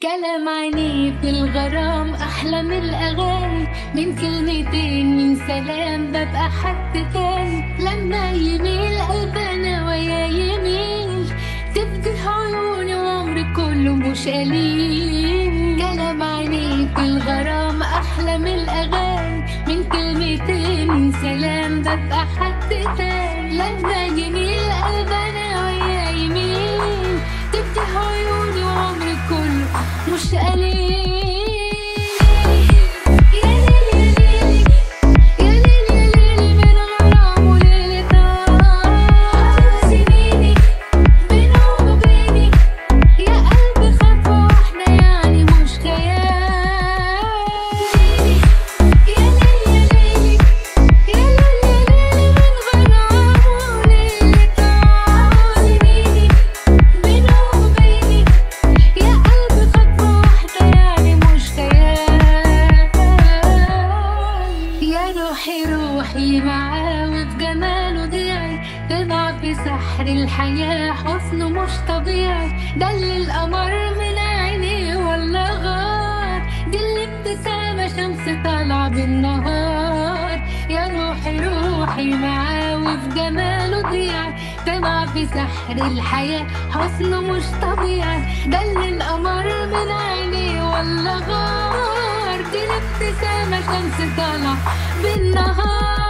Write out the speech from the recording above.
كلام عينيه في الغرام أحلى من الأغاني من كلمتين من سلام ببقى حد تاني لما يميل قلبنا ويا يميل تفتح عيوني وعمري كله مش قليل كلام عينيه في الغرام أحلى من الأغاني من كلمتين من سلام ببقى حد تاني لما يميل قلبنا ويا يميل تفتح عيوني وعمري كله مش قليل يا ليل يا ليل يا ليل يا ليل من غرام وليلة عدد سنيني بينه وبيني يا قلبي خطوة واحدة يعني مش خيال يا ليل يا ليل يا ليل يا ليل من غرام وليلة عدد سنيني بينه وبيني يا قلبي خطوة واحدة يعني مش خيال يا روحي روحي معاه وفي جماله ضيعي تضع في سحر الحياة حسنه مش طبيعي ده اللي القمر من عينيه ولا غار دي الابتسامة شمس طالعة بالنهار يا روحي روحي معاه وفي جماله ضيعي تضع في سحر الحياة حسنه مش طبيعي ده اللي القمر من عينيه ولا غار دي الابتسامة شمس طالعة بالنهار